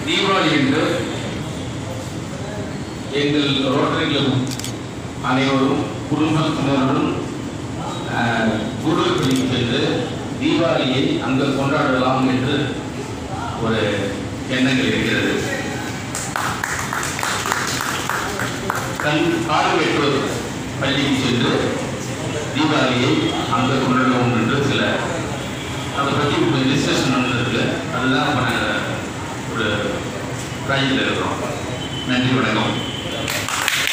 தீபாவளி என்று எங்கள் rotary club அனைவரும் குடும்பத்தினருடன் குருப்பள்ளிக்கு சென்று தீபாவளியை அங்கு கொண்டாடலாம் என்று ஒரு எண்ணங்கள் இருக்கிறது கண் காடு வெட்டுவது பள்ளிக்கு சென்று தீபாவளியை அங்கே கொண்டாடுவோம் என்று சில அதை பற்றி இப்போ டிஸ்கஷன் நடந்திருக்கு அதுதான் இப்போ நாங்கள் ஒரு ப்ராஜெக்டில் இருக்கிறோம் நன்றி வணக்கம்